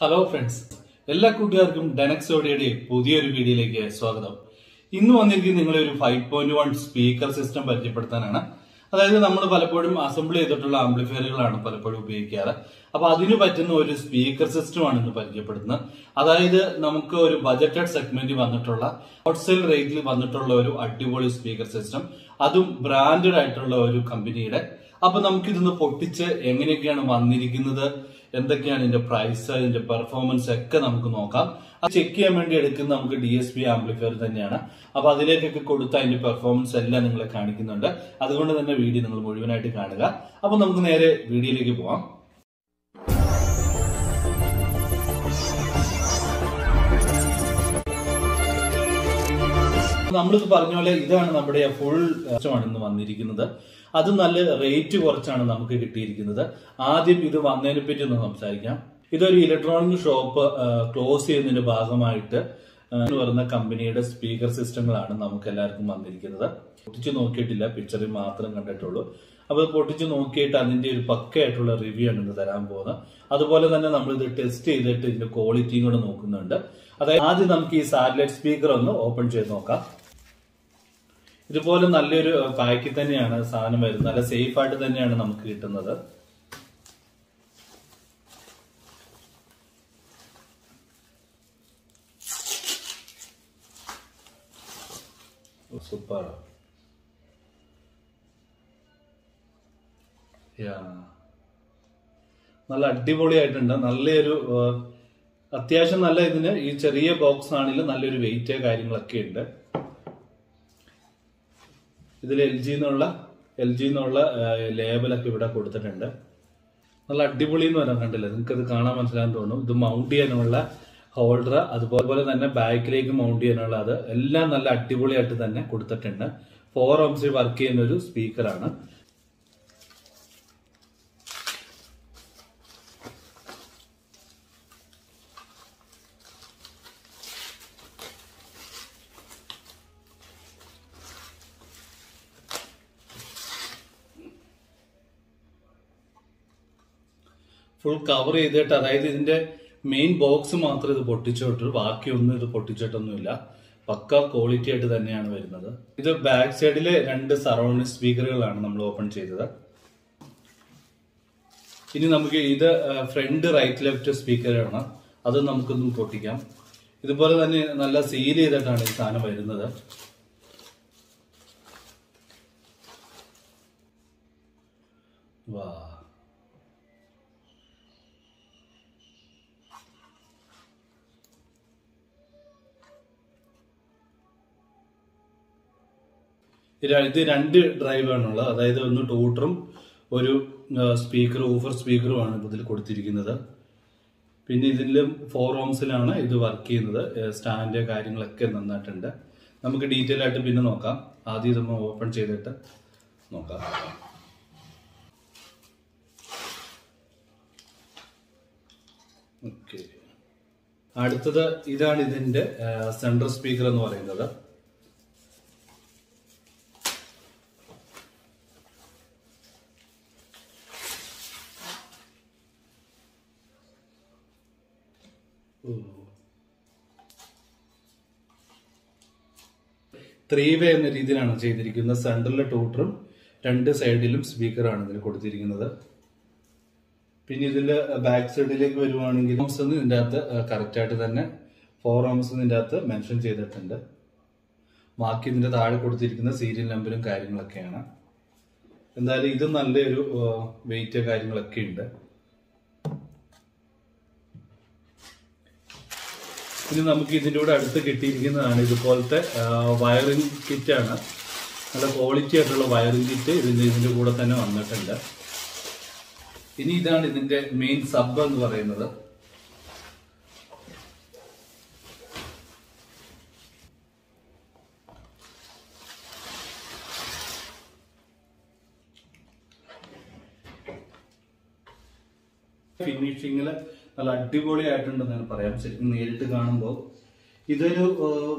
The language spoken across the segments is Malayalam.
ഹലോ ഫ്രണ്ട്സ് എല്ലാ കൂട്ടുകാർക്കും ഡെനക്സോഡിയുടെ പുതിയൊരു വീഡിയോയിലേക്ക് സ്വാഗതം ഇന്ന് വന്നിരിക്കുന്നത് നിങ്ങളെ ഒരു five point one speaker system പരിചയപ്പെടുത്താനാണ് അതായത് നമ്മൾ പലപ്പോഴും അസംബിൾ ചെയ്തിട്ടുള്ള ആംപ്ലിഫയറുകളാണ് പലപ്പോഴും ഉപയോഗിക്കാറ് അപ്പൊ അതിന് പറ്റുന്ന ഒരു സ്പീക്കർ സിസ്റ്റമാണ് ഇന്ന് പരിചയപ്പെടുന്നത് അതായത് നമുക്ക് ഒരു ബജറ്റഡ് സെഗ്മെന്റ് വന്നിട്ടുള്ള ഹോൾസെയിൽ റേറ്റിൽ വന്നിട്ടുള്ള ഒരു അടിപൊളി സ്പീക്കർ സിസ്റ്റം അതും ബ്രാൻഡഡ് ആയിട്ടുള്ള ഒരു കമ്പനിയുടെ അപ്പൊ നമുക്ക് ഇതൊന്ന് പൊട്ടിച്ച് എങ്ങനെയൊക്കെയാണ് വന്നിരിക്കുന്നത് എന്തൊക്കെയാണ് ഇതിന്റെ പ്രൈസ് ഇതിന്റെ പെർഫോമൻസ് ഒക്കെ നമുക്ക് നോക്കാം അത് ചെക്ക് ചെയ്യാൻ വേണ്ടി എടുക്കുന്ന നമുക്ക് ഡി എസ് പി ആംപ്ലിഫയർ തന്നെയാണ് അപ്പൊ അതിലേക്കൊക്കെ കൊടുത്ത അതിന്റെ പെർഫോമൻസ് എല്ലാം നിങ്ങളെ കാണിക്കുന്നുണ്ട് അതുകൊണ്ട് തന്നെ വീഡിയോ നിങ്ങൾ മുഴുവനായിട്ട് കാണുക അപ്പൊ നമുക്ക് നേരെ വീഡിയോയിലേക്ക് പോവാം നമ്മളിത് പറഞ്ഞ പോലെ ഇതാണ് നമ്മുടെ ഫുൾ ആണ് ഇന്ന് വന്നിരിക്കുന്നത് അത് നല്ല റേറ്റ് കുറച്ചാണ് നമുക്ക് കിട്ടിയിരിക്കുന്നത് ആദ്യം ഇത് വന്നതിനെ പറ്റി ഒന്ന് സംസാരിക്കാം ഇതൊരു ഇലക്ട്രോണിക് ഷോപ്പ് ക്ലോസ് ചെയ്യുന്നതിന്റെ ഭാഗമായിട്ട് ആ, എന്ന് പറയുന്ന കമ്പനിയുടെ സ്പീക്കർ സിസ്റ്റങ്ങളാണ് നമുക്ക് എല്ലാവർക്കും വന്നിരിക്കുന്നത് പൊട്ടിച്ചു നോക്കിയിട്ടില്ല പിക്ചറിൽ മാത്രം കണ്ടിട്ടുള്ളൂ അപ്പൊ പൊട്ടിച്ചു നോക്കിയിട്ട് അതിന്റെ ഒരു പക്കയായിട്ടുള്ള റിവ്യൂ ആണ് ഇന്ന് തരാൻ പോകുന്നത് അതുപോലെ തന്നെ നമ്മൾ ഇത് ടെസ്റ്റ് ചെയ്തിട്ട് ഇതിന്റെ ക്വാളിറ്റിയും കൂടെ നോക്കുന്നുണ്ട് അതായത് ആദ്യം നമുക്ക് ഈ സാറ്റലൈറ്റ് സ്പീക്കർ ഒന്ന് ഓപ്പൺ ചെയ്ത് നോക്കാം ഇതുപോലെ നല്ലൊരു പാക്കിൽ തന്നെയാണ് സാധനം വരുന്നത് നല്ല സേഫ് ആയിട്ട് തന്നെയാണ് നമുക്ക് കിട്ടുന്നത് സൂപ്പർ നല്ല അടിപൊളിയായിട്ടുണ്ട് നല്ലൊരു ആ, അത്യാവശ്യം നല്ല ഇതിന് ഈ ചെറിയ ബോക്സ് ആണെങ്കിലും നല്ലൊരു വെയിറ്റ് കാര്യങ്ങളൊക്കെ ഉണ്ട് ഇതിൽ എൽ ജി എന്നുള്ള എൽ ജി എന്നുള്ള ലേബലൊക്കെ ഇവിടെ കൊടുത്തിട്ടുണ്ട് നല്ല അടിപൊളി എന്ന് പറയാൻ കണ്ടില്ല നിങ്ങൾക്ക് ഇത് കാണാൻ മനസ്സിലാകാൻ തോന്നും ഇത് മൗണ്ട് ചെയ്യാനുള്ള ഹോൾഡർ അതുപോലെ തന്നെ ബാക്കിലേക്ക് മൗണ്ട് ചെയ്യാനുള്ള അത് എല്ലാം നല്ല അടിപൊളിയായിട്ട് തന്നെ കൊടുത്തിട്ടുണ്ട് ഫോർ ഓംസിൽ വർക്ക് ചെയ്യുന്ന ഒരു സ്പീക്കറാണ് ഫുൾ കവർ ചെയ്തിട്ട് അതായത് ഇതിന്റെ മെയിൻ ബോക്സ് മാത്രം ഇത് പൊട്ടിച്ചോട്ടു ബാക്കിയൊന്നും ഇത് പൊട്ടിച്ചിട്ടൊന്നുമില്ല പക്ക ക്വാളിറ്റി ആയിട്ട് തന്നെയാണ് വരുന്നത് ഇത് ബാക്ക് സൈഡിലെ രണ്ട് സറൗണ്ട് സ്പീക്കറുകളാണ് നമ്മൾ ഓപ്പൺ ചെയ്തത് ഇനി നമുക്ക് ഇത് ഫ്രണ്ട് റൈറ്റ് ലെഫ്റ്റ് സ്പീക്കറാണ് അത് നമുക്കൊന്നും പൊട്ടിക്കാം ഇതുപോലെ തന്നെ നല്ല സീൽ ചെയ്തിട്ടാണ് ഈ സാധനം വരുന്നത് വാ ഇത് ഇത് രണ്ട് ഡ്രൈവാണുള്ളത് അതായത് ഒന്ന് ടൂട്ടറും ഒരു സ്പീക്കർ ഊഫർ സ്പീക്കറുമാണ് ഇതിൽ കൊടുത്തിരിക്കുന്നത് പിന്നെ ഇതിലും ഫോർ ഓംസിലാണ് ഇത് വർക്ക് ചെയ്യുന്നത് സ്റ്റാൻഡ് കാര്യങ്ങളൊക്കെ നന്നായിട്ടുണ്ട് നമുക്ക് ഡീറ്റെയിൽ ആയിട്ട് പിന്നെ നോക്കാം ആദ്യം ഇതൊന്ന് ഓപ്പൺ ചെയ്തിട്ട് നോക്കാം ഓക്കെ അടുത്തത് ഇതാണ് ഇതിന്റെ സെൻട്രൽ സ്പീക്കർ എന്ന് പറയുന്നത് ത്രീ വേ എന്ന രീതിയിലാണ് ചെയ്തിരിക്കുന്നത് സെൻട്രലിലെ ടൂട്ടറും രണ്ട് സൈഡിലും സ്പീക്കറാണ് ഇതിൽ കൊടുത്തിരിക്കുന്നത് പിന്നെ ഇതിന്റെ ബാക്ക് സൈഡിലേക്ക് വരുവാണെങ്കിൽ ഓംസ് എന്ന് ഇതിന്റെ അകത്ത് കറക്റ്റ് ആയിട്ട് തന്നെ ഫോർ ഓംസ് ഇതിന്റെ അകത്ത് മെൻഷൻ ചെയ്തിട്ടുണ്ട് ബാക്കി ഇതിന്റെ താഴെ കൊടുത്തിരിക്കുന്ന സീരിയൽ നമ്പറും കാര്യങ്ങളൊക്കെയാണ് എന്തായാലും ഇത് നല്ലൊരു വെയിറ്റ് കാര്യങ്ങളൊക്കെ ഉണ്ട് ഇനി നമുക്ക് ഇതിൻ്റെ കൂടെ അടുത്ത് കിട്ടിയിരിക്കുന്നതാണ് ഇതുപോലത്തെ വയറിംഗ് കിറ്റാണ് നല്ല ക്വാളിറ്റി ആയിട്ടുള്ള വയറിംഗ് കിറ്റ് ഇതിന്റെ ഇതിന്റെ കൂടെ തന്നെ വന്നിട്ടുണ്ട് ഇനി ഇതാണ് ഇതിന്റെ മെയിൻ സബ് എന്ന് പറയുന്നത് ഫിനിഷിങ്ങില് നല്ല അടിപൊളിയായിട്ടുണ്ടെന്ന് ഞാൻ പറയാം ശരിക്കും നേരിട്ട് കാണുമ്പോൾ ഇതൊരു ഏഹ്,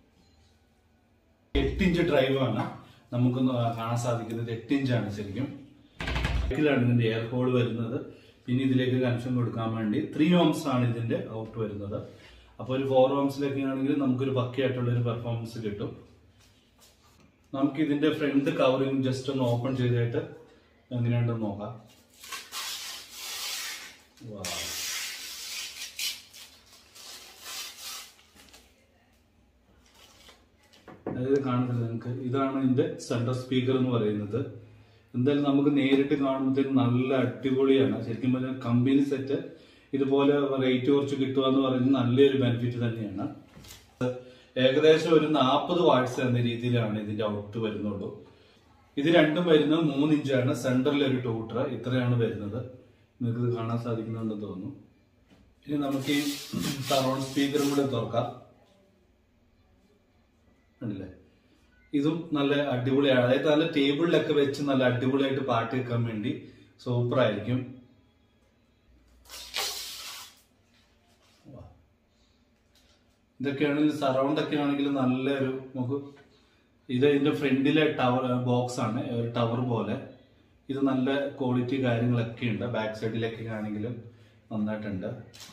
എട്ട് ഇഞ്ച് ഡ്രൈവാണ് നമുക്കൊന്ന് കാണാൻ സാധിക്കുന്നത് എട്ട് ഇഞ്ചാണ് ശരിക്കും ബാക്കിലാണ് ഇതിന്റെ എയർ ഹോൾ വരുന്നത് പിന്നെ ഇതിലേക്ക് കണക്ഷൻ കൊടുക്കാൻ വേണ്ടി ത്രീ ഓംസ് ആണ് ഇതിന്റെ ഔട്ട് വരുന്നത് അപ്പോൾ ഒരു ഫോർ ഓംസിലൊക്കെ ആണെങ്കിൽ നമുക്കൊരു പക്കയായിട്ടുള്ള ഒരു പെർഫോമൻസ് കിട്ടും നമുക്ക് ഇതിന്റെ ഫ്രണ്ട് കവറിങ് ജസ്റ്റ് ഒന്ന് ഓപ്പൺ ചെയ്തിട്ട് എങ്ങനെയുണ്ടെന്ന് നോക്കാം Wow. അതായത് കാണുന്നത് നിങ്ങൾക്ക് ഇതാണ് ഇതിന്റെ സെൻട്രൽ സ്പീക്കർ എന്ന് പറയുന്നത് എന്തായാലും നമുക്ക് നേരിട്ട് കാണുമ്പോഴത്തേക്കും നല്ല അടിപൊളിയാണ് ശരിക്കും പറഞ്ഞാൽ കമ്പനി സെറ്റ് ഇതുപോലെ റേറ്റ് കുറച്ച് കിട്ടുക എന്ന് പറയുന്നത് നല്ലൊരു ബെനിഫിറ്റ് തന്നെയാണ് ഏകദേശം ഒരു നാൽപ്പത് വാട്ട്സ് എന്ന രീതിയിലാണ് ഇതിന്റെ ഔട്ട് വരുന്നുള്ളൂ ഇത് രണ്ടും വരുന്നത് മൂന്ന് ഇഞ്ചാണ് സെന്ററിൽ ഒരു ടൂട്ടർ ഇത്രയാണ് വരുന്നത് നിങ്ങൾക്ക് ഇത് കാണാൻ സാധിക്കുന്നുണ്ടെന്ന് തോന്നുന്നു ഇനി നമുക്ക് ഈ സറൗണ്ട് സ്പീക്കറും കൂടെ തുറക്കാം ഉണ്ടല്ലേ ഇതും നല്ല അടിപൊളിയാണ് അതായത് നല്ല ടേബിളിലൊക്കെ വെച്ച് നല്ല അടിപൊളിയായിട്ട് പാട്ട് കേൾക്കാൻ വേണ്ടി സൂപ്പർ ആയിരിക്കും ഇതൊക്കെയാണെങ്കിൽ സറൗണ്ട് ഒക്കെ ആണെങ്കിൽ നല്ലൊരു നമുക്ക് ഇത് ഇതിന്റെ ഫ്രണ്ടിലെ ടവർ ബോക്സ് ആണ് ഒരു ടവർ പോലെ ഇത് നല്ല ക്വാളിറ്റി കാര്യങ്ങളൊക്കെ ഉണ്ട് ബാക്ക് സൈഡിലൊക്കെ ആണെങ്കിലും നന്നായിട്ടുണ്ട്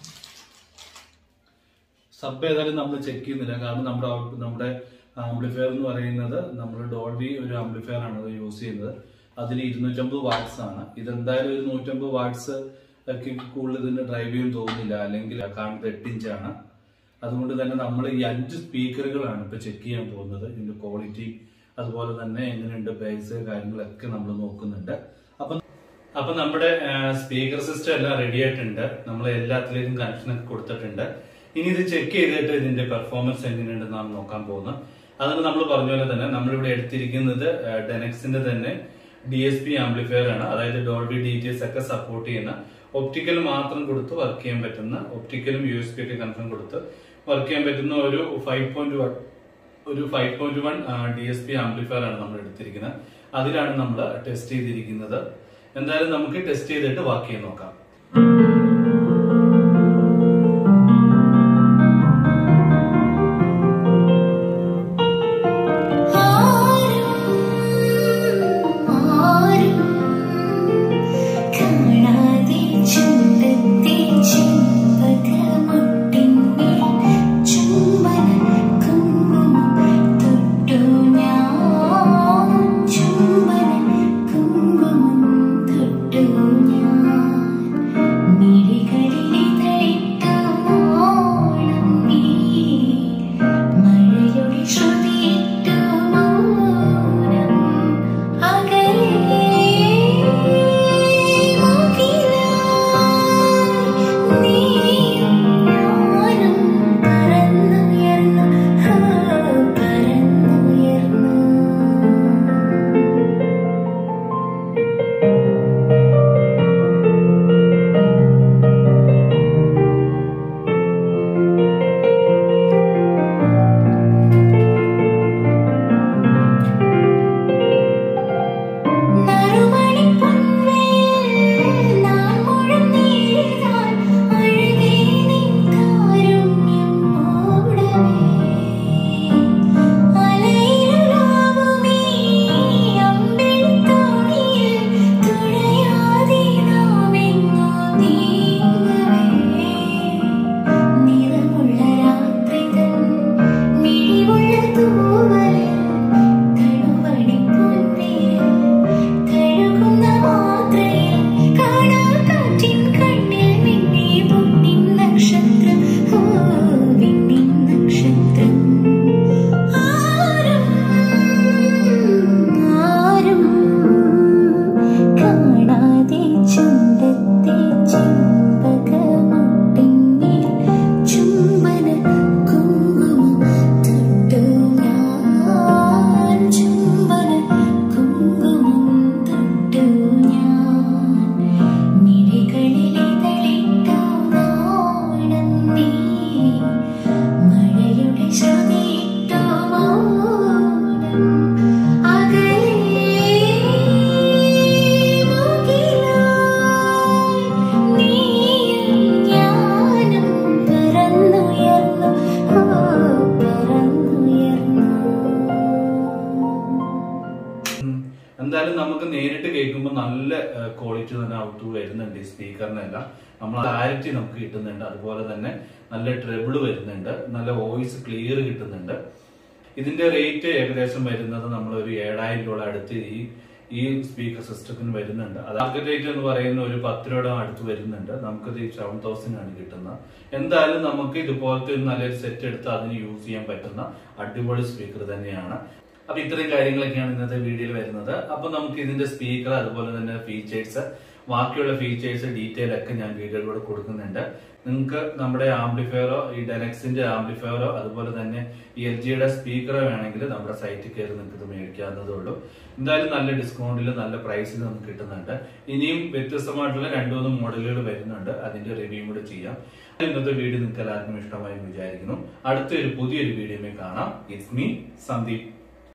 സബ് ഏതായാലും നമ്മൾ ചെക്ക് ചെയ്യുന്നില്ല കാരണം നമ്മുടെ ഔട്ട് നമ്മുടെ ആംപ്ലിഫയർ എന്ന് പറയുന്നത് നമ്മൾ ഡോൾബി ഒരു ആംപ്ലിഫയർ ആണ് യൂസ് ചെയ്യുന്നത് അതിന് ഇരുന്നൂറ്റമ്പത് വാട്ട്സ് ആണ് ഇതെന്തായാലും ഒരു നൂറ്റമ്പത് വാട്ട്സ് ഒക്കെ കൂടുതൽ ഇതിന് ഡ്രൈവ് ചെയ്യാൻ തോന്നുന്നില്ല അല്ലെങ്കിൽ കാണുന്നത് എട്ട് ഇഞ്ചാണ് അതുകൊണ്ട് തന്നെ നമ്മൾ ഈ അഞ്ച് സ്പീക്കറുകളാണ് ഇപ്പൊ ചെക്ക് ചെയ്യാൻ പോകുന്നത് ഇതിന്റെ ക്വാളിറ്റി അതുപോലെ തന്നെ എങ്ങനെയുണ്ട് ബേസ് കാര്യങ്ങളൊക്കെ നമ്മൾ നോക്കുന്നുണ്ട് അപ്പം അപ്പൊ നമ്മുടെ സ്പീക്കർ സിസ്റ്റം എല്ലാം റെഡി ആയിട്ടുണ്ട് നമ്മൾ എല്ലാത്തിലേക്കും കണക്ഷൻ ഒക്കെ കൊടുത്തിട്ടുണ്ട് ഇനി ഇത് ചെക്ക് ചെയ്തിട്ട് ഇതിന്റെ പെർഫോമൻസ് എങ്ങനെയുണ്ടെന്നാണ് നോക്കാൻ പോകുന്നത് അതിന് നമ്മൾ പറഞ്ഞ പോലെ തന്നെ നമ്മളിവിടെ എടുത്തിരിക്കുന്നത് ഡെനക്സിന്റെ തന്നെ ഡി എസ് പി ആംപ്ലിഫയർ ആണ് അതായത് ഡോൾബി ഡി ടി എസ് ഒക്കെ സപ്പോർട്ട് ചെയ്യുന്ന ഒപ്റ്റിക്കൽ മാത്രം കൊടുത്ത് വർക്ക് ചെയ്യാൻ പറ്റുന്ന ഒപ്റ്റിക്കലും യു എസ് പി ഒക്കെ കണക്ഷൻ കൊടുത്ത് വർക്ക് ചെയ്യാൻ പറ്റുന്ന ഒരു ഫൈവ് പോയിന്റ് വൺ ഒരു five point one D S P amplifier ആണ് നമ്മൾ എടുത്തിരിക്കുന്നത് അതിലാണ് നമ്മൾ ടെസ്റ്റ് ചെയ്തിരിക്കുന്നത് എന്തായാലും നമുക്ക് ടെസ്റ്റ് ചെയ്തിട്ട് വർക്ക് ചെയ്ത് നോക്കാം കാണാതെ ചുണ്ടത്തെ ചെമ്പകമൊട്ടിന്മേൽ ചുംബന കുങ്കുമം തൊട്ടു ഞാൻ ചുംബന കുങ്കുമം തൊട്ടു ഞാൻ ഔട്ട് വരുന്നുണ്ട് ഈ സ്പീക്കറിനെല്ലാം നമ്മൾ ക്ലാരിറ്റി നമുക്ക് കിട്ടുന്നുണ്ട് അതുപോലെ തന്നെ നല്ല ട്രെബിൾ വരുന്നുണ്ട് നല്ല വോയിസ് ക്ലിയർ കിട്ടുന്നുണ്ട് ഇതിന്റെ റേറ്റ് ഏകദേശം വരുന്നത് നമ്മൾ ഒരു ഏഴായിരം രൂപ അടുത്ത് ഈ ഈ സ്പീക്കർ സിസ്റ്റത്തിന് വരുന്നുണ്ട് അത് മാർക്കറ്റ് റേറ്റ് എന്ന് പറയുന്ന ഒരു പത്ത് രൂപയുടെ അടുത്ത് വരുന്നുണ്ട് നമുക്കത് ഈ സെവൻ തൗസൻഡ് ആണ് കിട്ടുന്നത് എന്തായാലും നമുക്ക് ഇതുപോലത്തെ ഒരു നല്ലൊരു സെറ്റ് എടുത്ത് അതിന് യൂസ് ചെയ്യാൻ പറ്റുന്ന അടിപൊളി സ്പീക്കർ തന്നെയാണ് അപ്പൊ ഇത്രയും കാര്യങ്ങളൊക്കെയാണ് ഇന്നത്തെ വീഡിയോയിൽ വരുന്നത് അപ്പൊ നമുക്ക് ഇതിന്റെ സ്പീക്കർ അതുപോലെ തന്നെ ഫീച്ചേഴ്സ് ബാക്കിയുള്ള ഫീച്ചേഴ്സ് ഡീറ്റെയിൽ ഒക്കെ ഞാൻ വീഡിയോയിലൂടെ കൊടുക്കുന്നുണ്ട് നിങ്ങൾക്ക് നമ്മുടെ ആംപ്ലിഫയറോ ഈ ഡെനക്സിന്റെ ആംപ്ലിഫയറോ അതുപോലെ തന്നെ ഈ എൽ ജിയുടെ സ്പീക്കറോ വേണമെങ്കിൽ നമ്മുടെ സൈറ്റിൽ കയറി നിങ്ങൾക്ക് ഇത് മേടിക്കാവുന്നതേ ഉള്ളൂ എന്തായാലും നല്ല ഡിസ്കൗണ്ടിൽ നല്ല പ്രൈസിൽ നമുക്ക് കിട്ടുന്നുണ്ട് ഇനിയും വ്യത്യസ്തമായിട്ടുള്ള രണ്ടു മൂന്ന് മോഡലുകൾ വരുന്നുണ്ട് അതിന്റെ റിവ്യൂ കൂടെ ചെയ്യാം ഇന്നത്തെ വീഡിയോ നിങ്ങൾക്ക് എല്ലാവർക്കും ഇഷ്ടമായി എന്ന് വിചാരിക്കുന്നു അടുത്തൊരു പുതിയൊരു വീഡിയോയിൽ കാണാം ഇറ്റ്സ് മീ സന്ദീപ്